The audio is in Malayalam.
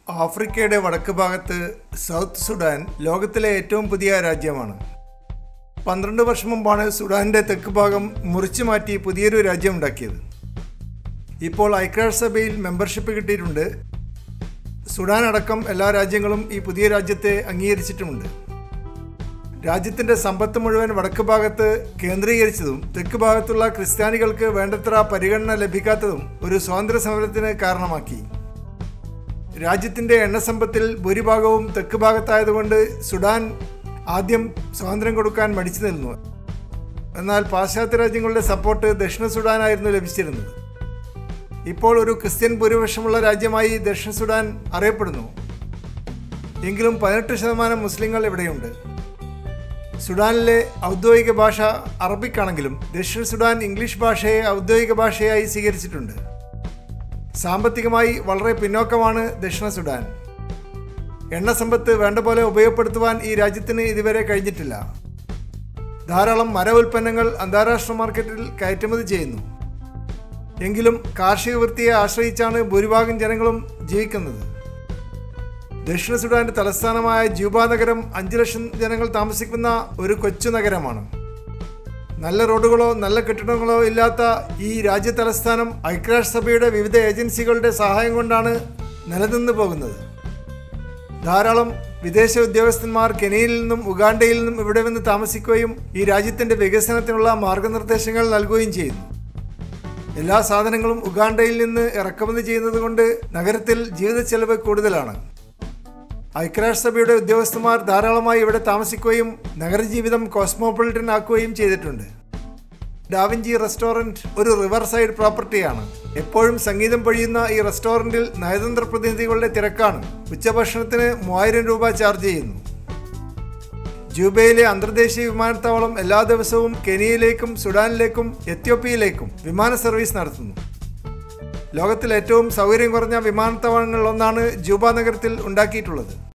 ആഫ്രിക്കയുടെ വടക്ക് ഭാഗത്ത് സൗത്ത് സുഡാൻ ലോകത്തിലെ ഏറ്റവും പുതിയ രാജ്യമാണ് പന്ത്രണ്ട് വർഷം മുമ്പാണ് സുഡാനിൻ്റെ തെക്ക് ഭാഗം മുറിച്ചു മാറ്റി പുതിയൊരു രാജ്യം ഉണ്ടാക്കിയത് ഇപ്പോൾ ഐക്യരാഷ്ട്രസഭയിൽ മെമ്പർഷിപ്പ് കിട്ടിയിട്ടുണ്ട് സുഡാൻ അടക്കം എല്ലാ രാജ്യങ്ങളും ഈ പുതിയ രാജ്യത്തെ അംഗീകരിച്ചിട്ടുമുണ്ട് രാജ്യത്തിൻ്റെ സമ്പത്ത് മുഴുവൻ വടക്ക് ഭാഗത്ത് കേന്ദ്രീകരിച്ചതും തെക്ക് ഭാഗത്തുള്ള ക്രിസ്ത്യാനികൾക്ക് വേണ്ടത്ര പരിഗണന ലഭിക്കാത്തതും ഒരു സ്വാതന്ത്ര്യ സമരത്തിന് കാരണമാക്കി രാജ്യത്തിൻ്റെ എണ്ണസമ്പത്തിൽ ഭൂരിഭാഗവും തെക്ക് ഭാഗത്തായതുകൊണ്ട് സുഡാൻ ആദ്യം സ്വാതന്ത്ര്യം കൊടുക്കാൻ മടിച്ചു നിന്നു എന്നാൽ പാശ്ചാത്യ രാജ്യങ്ങളുടെ സപ്പോർട്ട് ദക്ഷിണ സുഡാനായിരുന്നു ലഭിച്ചിരുന്നത് ഇപ്പോൾ ഒരു ക്രിസ്ത്യൻ ഭൂരിപക്ഷമുള്ള രാജ്യമായി ദക്ഷിണ സുഡാൻ അറിയപ്പെടുന്നു എങ്കിലും പതിനെട്ട് ശതമാനം മുസ്ലിങ്ങൾ ഇവിടെയുണ്ട് സുഡാനിലെ ഔദ്യോഗിക ഭാഷ അറബിക്കാണെങ്കിലും ദക്ഷിണ സുഡാൻ ഇംഗ്ലീഷ് ഭാഷയെ ഔദ്യോഗിക ഭാഷയായി സ്വീകരിച്ചിട്ടുണ്ട് സാമ്പത്തികമായി വളരെ പിന്നോക്കമാണ് ദക്ഷിണ സുഡാൻ എണ്ണ സമ്പത്ത് വേണ്ട പോലെ ഉപയോഗപ്പെടുത്തുവാൻ ഈ രാജ്യത്തിന് ഇതുവരെ കഴിഞ്ഞിട്ടില്ല ധാരാളം മര ഉൽപ്പന്നങ്ങൾ അന്താരാഷ്ട്ര മാർക്കറ്റിൽ കയറ്റുമതി ചെയ്യുന്നു എങ്കിലും കാർഷിക വൃത്തിയെ ആശ്രയിച്ചാണ് ഭൂരിഭാഗം ജനങ്ങളും ജീവിക്കുന്നത് ദക്ഷിണ സുഡാന്റെ തലസ്ഥാനമായ ജൂബ നഗരം അഞ്ചു ലക്ഷം ജനങ്ങൾ താമസിക്കുന്ന ഒരു കൊച്ചു നഗരമാണ് നല്ല റോഡുകളോ നല്ല കെട്ടിടങ്ങളോ ഇല്ലാത്ത ഈ രാജ്യ തലസ്ഥാനം ഐക്യരാഷ്ട്രസഭയുടെ വിവിധ ഏജൻസികളുടെ സഹായം കൊണ്ടാണ് നിലനിന്ന് പോകുന്നത് ധാരാളം വിദേശ ഉദ്യോഗസ്ഥന്മാർ കെനിയയിൽ നിന്നും ഉഗാണ്ടയിൽ നിന്നും ഇവിടെ വന്ന് താമസിക്കുകയും ഈ രാജ്യത്തിൻ്റെ വികസനത്തിനുള്ള മാർഗനിർദ്ദേശങ്ങൾ നൽകുകയും ചെയ്യുന്നു എല്ലാ സാധനങ്ങളും ഉഗാണ്ടയിൽ നിന്ന് ഇറക്കുമതി ചെയ്യുന്നത് കൊണ്ട് നഗരത്തിൽ ജീവിത ചെലവ് കൂടുതലാണ് ഐക്യരാഷ്ട്രസഭയുടെ ഉദ്യോഗസ്ഥന്മാർ ധാരാളമായി ഇവിടെ താമസിക്കുകയും നഗരജീവിതം കോസ്മോപൊളിറ്റൻ ആക്കുകയും ചെയ്തിട്ടുണ്ട് ഡാവിഞ്ചി റെസ്റ്റോറൻറ്റ് ഒരു റിവർ സൈഡ് പ്രോപ്പർട്ടിയാണ് എപ്പോഴും സംഗീതം പൊഴിയുന്ന ഈ റെസ്റ്റോറൻറ്റിൽ നയതന്ത്ര പ്രതിനിധികളുടെ തിരക്കാണ് ഉച്ചഭക്ഷണത്തിന് മൂവായിരം രൂപ ചാർജ് ചെയ്യുന്നു ജൂബയിലെ അന്തർദേശീയ വിമാനത്താവളം എല്ലാ ദിവസവും കെനിയയിലേക്കും സുഡാനിലേക്കും എത്യോപ്യയിലേക്കും വിമാന സർവീസ് നടത്തുന്നു ലോകത്തിൽ ഏറ്റവും സൗകര്യം കുറഞ്ഞ വിമാനത്താവളങ്ങളിലൊന്നാണ് ജൂബ നഗരത്തിൽ ഉണ്ടാക്കിയിട്ടുള്ളത്